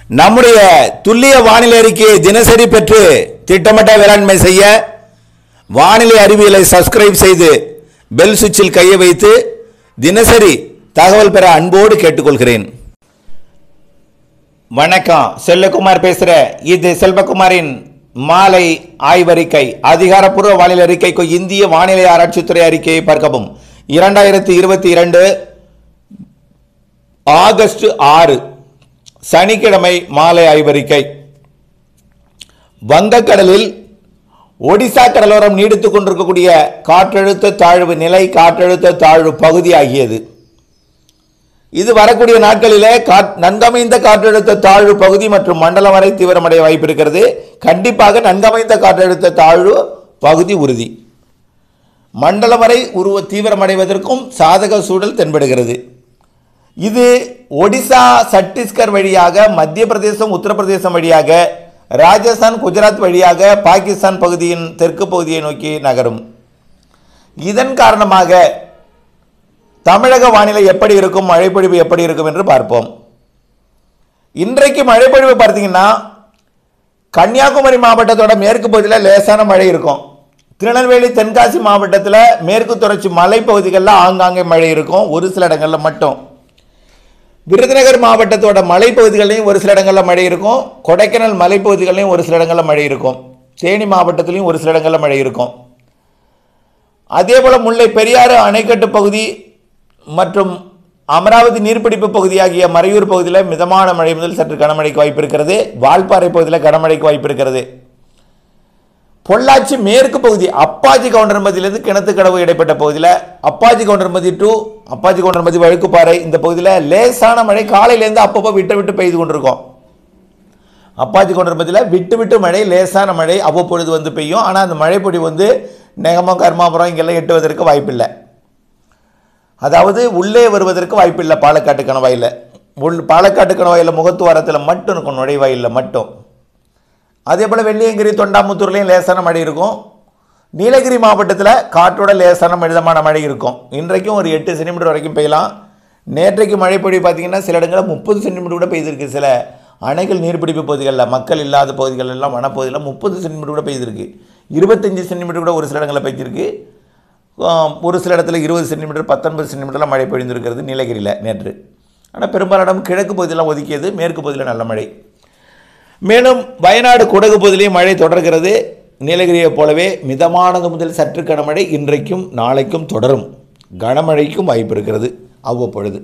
நம்முடைய துல்லிய வானிலை அறிக்கையை தினசரி பெற்று திட்டமிட்ட வேளாண்மை செய்ய வானிலை அறிவியலை சப்ஸ்கிரைப் செய்து பெல் சுவிட்சில் கையை வைத்து தினசரி தகவல் பெற அன்போடு கேட்டுக்கொள்கிறேன் வணக்கம் செல்வகுமார் பேசுகிறேன் இது செல்வகுமாரின் மாலை ஆய்வறிக்கை அதிகாரப்பூர்வ வானிலை அறிக்கைக்கு இந்திய வானிலை ஆராய்ச்சித்துறை அறிக்கையை பார்க்கவும் இரண்டாயிரத்தி இருபத்தி இரண்டு ஆகஸ்ட் ஆறு சனிக்கிழமை மாலை ஆய்வறிக்கை வங்கக்கடலில் ஒடிசா கடலோரம் நீடித்துக் கொண்டிருக்கக்கூடிய காற்றழுத்த தாழ்வு நிலை காற்றழுத்த தாழ்வு பகுதி ஆகியது இது வரக்கூடிய நாட்களிலே காற்- நன்கமைந்த காற்றழுத்த தாழ்வு பகுதி மற்றும் மண்டலம் வரை தீவிரமடைய வாய்ப்பு இருக்கிறது கண்டிப்பாக நன்கமைந்த காற்றழுத்த தாழ்வு பகுதி உறுதி மண்டலம் வரை உருவ தீவிரமடைவதற்கும் சாதக சூழல் தென்படுகிறது இது ஒடிசா சத்தீஸ்கர் வழியாக மத்திய பிரதேசம் உத்தரப்பிரதேசம் வழியாக ராஜஸ்தான் குஜராத் வழியாக பாகிஸ்தான் பகுதியின் தெற்கு பகுதியை நோக்கி நகரும் இதன் காரணமாக தமிழக வானிலை எப்படி இருக்கும் மழைப்பொழிவு எப்படி இருக்கும் என்று பார்ப்போம் இன்றைக்கு மழைப்பொழிவு பார்த்தீங்கன்னா கன்னியாகுமரி மாவட்டத்தோட மேற்கு பகுதியில் லேசான மழை இருக்கும் திருநெல்வேலி தென்காசி மாவட்டத்தில் மேற்கு தொடர்ச்சி மலைப்பகுதிகளில் ஆங்காங்கே மழை இருக்கும் ஒரு சில இடங்களில் மட்டும் விருதுநகர் மாவட்டத்தோட மலைப்பகுதிகளையும் ஒரு சில இடங்களில் மழை இருக்கும் கொடைக்கானல் மலைப்பகுதிகளையும் ஒரு சில இடங்களில் மழை இருக்கும் தேனி மாவட்டத்திலையும் ஒரு சில இடங்களில் மழை இருக்கும் அதே போல் முல்லை பெரியாறு அணைக்கட்டு பகுதி மற்றும் அமராவதி நீர்பிடிப்பு பகுதியாகிய மறையூர் பகுதியில் மிதமான மழை முதல் சற்று கனமழைக்கு வாய்ப்பு இருக்கிறது வால்பாறை பகுதியில் கனமழைக்கு வாய்ப்பு இருக்கிறது பொள்ளாச்சி மேற்கு பகுதி அப்பாஜி கவுண்டர்மதியிலிருந்து கிணத்துக்கடவு இடைப்பட்ட பகுதியில் அப்பாஜி கவுண்டர்மதி டு அப்பாஜி கவுண்டர்மதி வழுக்குப்பாறை இந்த பகுதியில் லேசான மழை காலையிலேருந்து அப்பப்போ விட்டு விட்டு பெய்து கொண்டிருக்கும் அப்பாஜி கவுண்டர்மதியில் விட்டு விட்டு மழை லேசான மழை அவ்வப்பொழுது வந்து பெய்யும் ஆனால் அந்த மழைப்பொடி வந்து நெகமம் கர்மாபுரம் இங்கெல்லாம் எட்டுவதற்கு வாய்ப்பில்லை அதாவது உள்ளே வருவதற்கு வாய்ப்பில்லை பாலக்காட்டு கணவாயில் உள் பாலக்காட்டு கணவாயில் முகத்துவாரத்தில் மட்டும் இருக்கும் நுழைவாயிலில் மட்டும் அதே போல் வெள்ளியங்கிரி தொண்டாமுத்தூர்லேயும் லேசான மழை இருக்கும் நீலகிரி மாவட்டத்தில் காற்றோட லேசான மிதமான மழை இருக்கும் இன்றைக்கும் ஒரு எட்டு சென்டிமீட்டர் வரைக்கும் பெய்யலாம் நேற்றைக்கு மழை பொழிவு பார்த்தீங்கன்னா சில இடங்களில் முப்பது சென்டிமீட்டர் கூட பெய்திருக்கு சில அணைகள் நீர்பிடிப்பு பகுதிகளில் மக்கள் இல்லாத பகுதிகள் எல்லாம் வனப்பகுதியில் முப்பது சென்டிமீட்டர் கூட பெய்திருக்கு இருபத்தஞ்சி சென்டிமீட்டர் கூட ஒரு சில இடங்களில் பெய்திருக்கு ஆம், ஒரு சில இடத்துல இருபது சென்டிமீட்டர் பத்தொன்பது சென்டிமீட்டர்லாம் மழை பொழிந்திருக்கிறது நீலகிரியில் நேற்று ஆனால் பெரும்பாலான இடம் கிழக்கு பகுதியெல்லாம் ஒதுக்கியது மேற்கு பகுதியில் நல்ல மழை மேலும் வயநாடு குடகு பகுதியிலேயும் மழை தொடர்கிறது நீலகிரியைப் போலவே மிதமானது முதல் சற்று கனமழை இன்றைக்கும் நாளைக்கும் தொடரும் கனமழைக்கும் வாய்ப்பு இருக்கிறது அவ்வப்பொழுது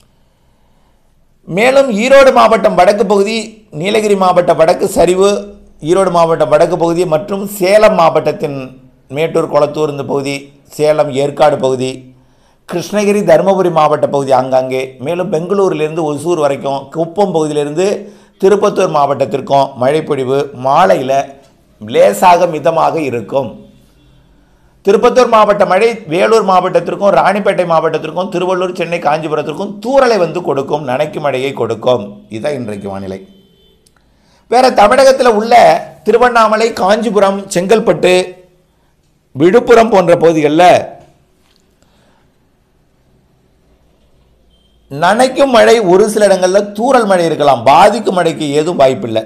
மேலும் ஈரோடு மாவட்டம் வடக்கு பகுதி நீலகிரி மாவட்ட வடக்கு சரிவு ஈரோடு மாவட்டம் வடக்கு பகுதி மற்றும் சேலம் மாவட்டத்தின் மேட்டூர் கொளத்தூர் இந்த பகுதி சேலம் ஏற்காடு பகுதி கிருஷ்ணகிரி தருமபுரி மாவட்ட பகுதி ஆங்காங்கே மேலும் பெங்களூரிலிருந்து ஒசூர் வரைக்கும் குப்பம் பகுதியிலிருந்து திருப்பத்தூர் மாவட்டத்திற்கும் மழைப்பொழிவு மாலையில் லேசாக மிதமாக இருக்கும் திருப்பத்தூர் மாவட்ட மழை வேலூர் மாவட்டத்திற்கும் ராணிப்பேட்டை மாவட்டத்திற்கும் திருவள்ளூர் சென்னை காஞ்சிபுரத்திற்கும் தூறலை வந்து கொடுக்கும் நனைக்கும் மழையை கொடுக்கும் இதுதான் இன்றைக்கு வானிலை வேற தமிழகத்தில் உள்ள திருவண்ணாமலை காஞ்சிபுரம் செங்கல்பட்டு விழுப்புரம் போன்ற பகுதிகளில் நனைக்கும் மழை ஒரு சில இடங்களில் தூறல் மழை இருக்கலாம் பாதிக்கும் மழைக்கு ஏதும் வாய்ப்பில்லை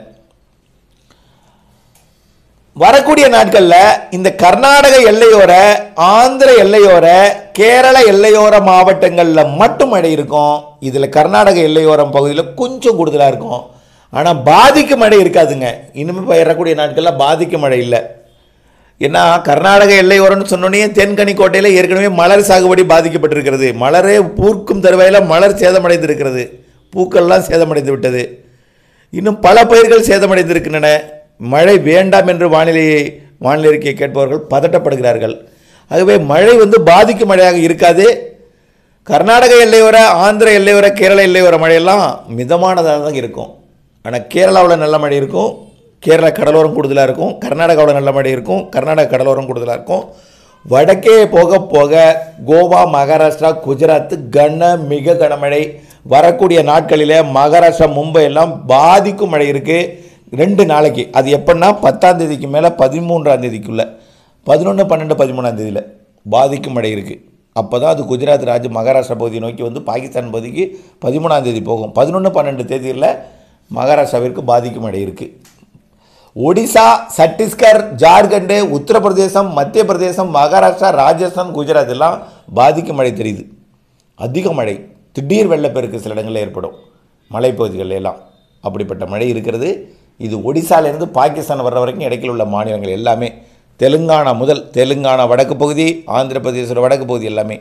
வரக்கூடிய நாட்களில் இந்த கர்நாடக எல்லையோர ஆந்திர எல்லையோர கேரள எல்லையோர மாவட்டங்களில் மட்டும் மழை இருக்கும் இதில் கர்நாடக எல்லையோரம் பகுதியில் கொஞ்சம் கூடுதலாக இருக்கும் ஆனால் பாதிக்கும் மழை இருக்காதுங்க இனிமேல் வரக்கூடிய நாட்களில் பாதிக்கும் மழை இல்லை ஏன்னா கர்நாடக எல்லையோரம்னு சொன்னோன்னே தென்கனி கோட்டையில் ஏற்கனவே மலர் சாகுபடி பாதிக்கப்பட்டிருக்கிறது மலரே பூக்கும் தருவாயில் மலர் சேதமடைந்து இருக்கிறது பூக்கள்லாம் சேதமடைந்து விட்டது இன்னும் பல பயிர்கள் சேதமடைந்திருக்கின்றன மழை வேண்டாம் என்று வானிலையை வானிலை அறிக்கையை கேட்பவர்கள் பதட்டப்படுகிறார்கள் ஆகவே மழை வந்து பாதிக்கும் மழையாக இருக்காது கர்நாடக எல்லையோர ஆந்திர எல்லையோர கேரள எல்லையோர மழையெல்லாம் மிதமானதாக தான் இருக்கும் ஆனால் கேரளாவில் நல்ல மழை இருக்கும் கேரள கடலோரம் கூடுதலாக இருக்கும் கர்நாடகாவில் நல்ல மழை இருக்கும் கர்நாடக கடலோரம் கூடுதலாக இருக்கும் வடக்கே போக போக கோவா மகாராஷ்டிரா குஜராத் கன மிக கனமழை வரக்கூடிய நாட்களில் மகாராஷ்டிரா மும்பை எல்லாம் பாதிக்கும் மழை இருக்குது ரெண்டு நாளைக்கு அது எப்படின்னா பத்தாம் தேதிக்கு மேலே பதிமூன்றாம் தேதிக்குள்ள பதினொன்று பன்னெண்டு பதிமூணாம் தேதியில் பாதிக்கும் மழை இருக்குது அப்போ தான் அது குஜராத் ராஜ் மகாராஷ்டிரா பகுதியை நோக்கி வந்து பாகிஸ்தான் பகுதிக்கு பதிமூணாம் தேதி போகும் பதினொன்று பன்னெண்டு தேதியில் மகாராஷ்டிராவிற்கு பாதிக்கும் மழை இருக்குது ஒடிசா சத்தீஸ்கர் ஜார்க்கண்டு உத்தரப்பிரதேசம் மத்திய பிரதேசம் மகாராஷ்டிரா ராஜஸ்தான் குஜராத் எல்லாம் பாதிக்கும் மழை தெரியுது அதிக மழை திடீர் வெள்ளப்பெருக்கு சில இடங்களில் ஏற்படும் மலைப்பகுதிகள் எல்லாம் அப்படிப்பட்ட மழை இருக்கிறது இது ஒடிசாலேருந்து பாகிஸ்தான் வர்ற வரைக்கும் இடைக்கில் உள்ள மாநிலங்கள் எல்லாமே தெலுங்கானா முதல் தெலுங்கானா வடக்கு பகுதி ஆந்திர பிரதேசோட வடக்கு பகுதி எல்லாமே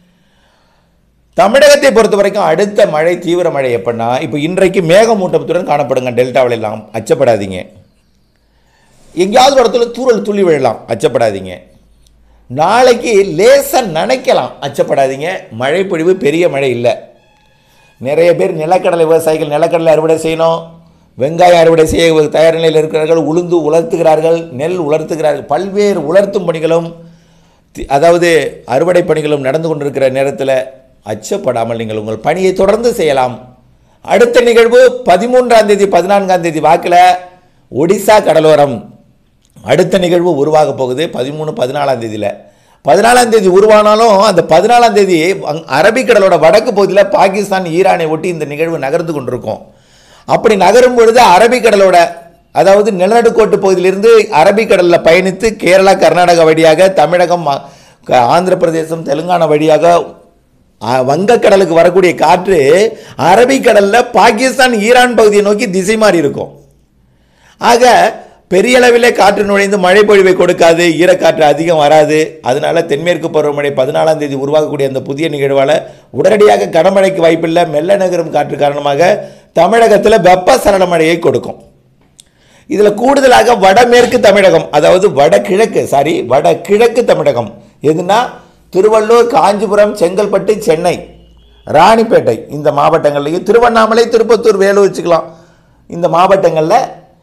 தமிழகத்தை பொறுத்த வரைக்கும் அடுத்த மழை தீவிர மழை எப்படின்னா இப்போ இன்றைக்கு மேகமூட்டத்துடன் காணப்படுங்க டெல்டாவில் எல்லாம் அச்சப்படாதீங்க எங்கேயாவது ஒரு இடத்துல தூறல் துளி விழலாம் அச்சப்படாதீங்க நாளைக்கு லேசாக நனைக்கலாம் அச்சப்படாதீங்க மழை பொழிவு பெரிய மழை இல்லை நிறைய பேர் நிலக்கடலை விவசாயிகள் நிலக்கடலை அறுவடை செய்யணும் வெங்காயம் அறுவடை செய்ய தயார் நிலையில் இருக்கிறார்கள் உளுந்து உலர்த்துகிறார்கள் நெல் உலர்த்துகிறார்கள் பல்வேறு உலர்த்தும் பணிகளும் தி- அதாவது அறுவடை பணிகளும் நடந்து கொண்டிருக்கிற நேரத்தில் அச்சப்படாமல் நீங்கள் உங்கள் பணியை தொடர்ந்து செய்யலாம் அடுத்த நிகழ்வு பதிமூன்றாம் தேதி பதினான்காம் தேதி வாக்கில் ஒடிசா கடலோரம் அடுத்த நிகழ்வு உருவாக போகுது பதிமூணு பதினாலாம் தேதியில் பதினாலாம் தேதி உருவானாலும் அந்த பதினாலாம் தேதி அங்- அரபிக்கடலோட வடக்கு பகுதியில் பாகிஸ்தான் ஈரானை ஒட்டி இந்த நிகழ்வு நகர்ந்து கொண்டிருக்கும் அப்படி நகரும் பொழுது அரபிக்கடலோட அதாவது நிலநடுக்கோட்டு பகுதியிலிருந்து அரபிக்கடலில் பயணித்து கேரளா கர்நாடகா வழியாக தமிழகம் ஆ- க- ஆந்திர பிரதேசம் தெலுங்கானா வழியாக ஆ, வங்கக்கடலுக்கு வரக்கூடிய காற்று அரபிக்கடலில் பாகிஸ்தான் ஈரான் பகுதியை நோக்கி திசை மாறி இருக்கும் ஆக பெரிய அளவிலே காற்று நுழைந்து மழை பொழிவை கொடுக்காது ஈரக்காற்று அதிகம் வராது அதனால தென்மேற்கு பருவமழை பதினாலாம் தேதி உருவாகக்கூடிய அந்த புதிய நிகழ்வால் உடனடியாக கனமழைக்கு வாய்ப்பில்லை மெல்ல நகரும் காற்று காரணமாக தமிழகத்தில் வெப்பசலன மழையை கொடுக்கும் இதில் கூடுதலாக வடமேற்கு தமிழகம் அதாவது வடகிழக்கு சாரி வடகிழக்கு தமிழகம் எதுனா திருவள்ளூர் காஞ்சிபுரம் செங்கல்பட்டு சென்னை ராணிப்பேட்டை இந்த மாவட்டங்கள்லையும் திருவண்ணாமலை திருப்பத்தூர் வேலூர் வச்சுக்கலாம் இந்த மாவட்டங்களில்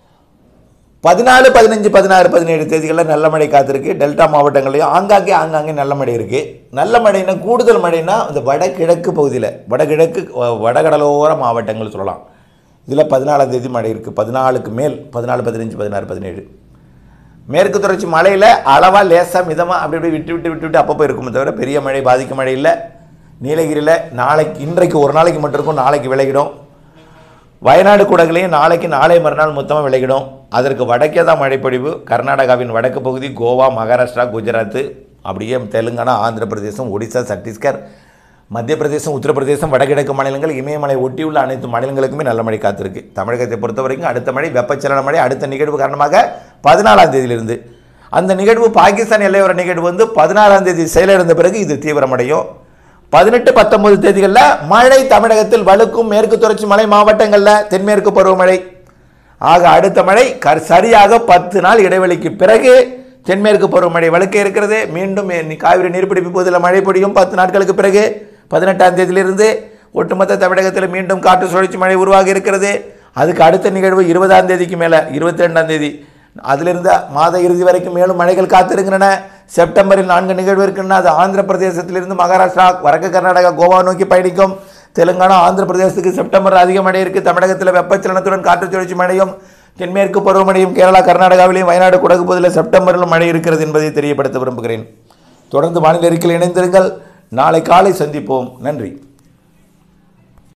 பதினாலு பதினஞ்சு பதினாறு பதினேழு தேதிகளில் நல்ல மழை காத்திருக்கு டெல்டா மாவட்டங்களையும் ஆங்காங்கே ஆங்காங்கே நல்ல மழை இருக்குது நல்ல மழைனா கூடுதல் மழைனா இந்த வடகிழக்கு பகுதியில் வடகிழக்கு வ- வடகடலோர மாவட்டங்கள் சொல்லலாம் இதில் பதினாலாம் தேதி மழை இருக்குது பதினாலுக்கு மேல் பதினாலு பதினஞ்சு பதினாறு பதினேழு மேற்கு தொடர்ச்சி மழையில் அளவாக லேசாக மிதமாக அப்படி இப்படி விட்டு விட்டு விட்டு விட்டு அப்பப்போ இருக்குமே தவிர பெரிய மழை பாதிக்கும் மழை இல்லை நீலகிரியில் நாளைக்கு இன்றைக்கு ஒரு நாளைக்கு மட்டும் இருக்கும் நாளைக்கு விலகிடும் வயநாடு குடகுலையும் நாளைக்கு நாளை மறுநாள் மொத்தமாக விலகிடும் அதற்கு வடக்கே தான் மழைப்பொழிவு கர்நாடகாவின் வடக்கு பகுதி கோவா மகாராஷ்டிரா குஜராத் அப்படியே தெலுங்கானா ஆந்திர பிரதேசம் ஒடிசா சத்தீஸ்கர் மத்திய பிரதேசம் உத்தரப்பிரதேசம் வடகிழக்கு மாநிலங்கள் இமயமலை ஒட்டியுள்ள அனைத்து மாநிலங்களுக்குமே நல்ல மழை காத்திருக்கு தமிழகத்தை பொறுத்த வரைக்கும் அடுத்த மழை வெப்பச்சலன மழை அடுத்த நிகழ்வு காரணமாக பதினாலாம் தேதியிலிருந்து அந்த நிகழ்வு பாகிஸ்தான் எல்லையோர நிகழ்வு வந்து பதினாறாம் தேதி செயலிழந்த பிறகு இது தீவிரமடையும் பதினெட்டு பத்தொன்பது தேதிகளில் மழை தமிழகத்தில் வலுக்கும் மேற்கு தொடர்ச்சி மலை மாவட்டங்களில் தென்மேற்கு பருவமழை ஆக அடுத்த மழை கர் சரியாக பத்து நாள் இடைவெளிக்கு பிறகு தென்மேற்கு பருவமழை வலுக்க இருக்கிறது மீண்டும் எ- காவிரி நீர்பிடிப்பு பகுதியில் மழை பொழியும் பத்து நாட்களுக்கு பிறகு பதினெட்டாம் தேதியிலிருந்து ஒட்டுமொத்த தமிழகத்தில் மீண்டும் காற்று சுழற்சி மழை உருவாகி இருக்கிறது அதுக்கு அடுத்த நிகழ்வு இருபதாம் தேதிக்கு மேலே இருபத்தி ரெண்டாம் தேதி அதிலிருந்து மாத இறுதி வரைக்கும் மேலும் மழைகள் காத்திருக்கின்றன செப்டம்பரில் நான்கு நிகழ்வு இருக்கின்றன அது ஆந்திர பிரதேசத்திலிருந்து மகாராஷ்டிரா வடக்கு கர்நாடகா கோவா நோக்கி பயணிக்கும் தெலுங்கானா ஆந்திர பிரதேசத்துக்கு செப்டம்பர் அதிக மழை இருக்குது தமிழகத்தில் வெப்பச்சலனத்துடன் காற்று சுழற்சி மழையும் தென்மேற்கு பருவமழையும் கேரளா கர்நாடகாவிலையும் வயநாடு குடகு பகுதியில் செப்டம்பரில் மழை இருக்கிறது என்பதை தெரியப்படுத்த விரும்புகிறேன் தொடர்ந்து வானிலை அறிக்கையில் இணைந்திருங்கள் நாளை காலை சந்திப்போம் நன்றி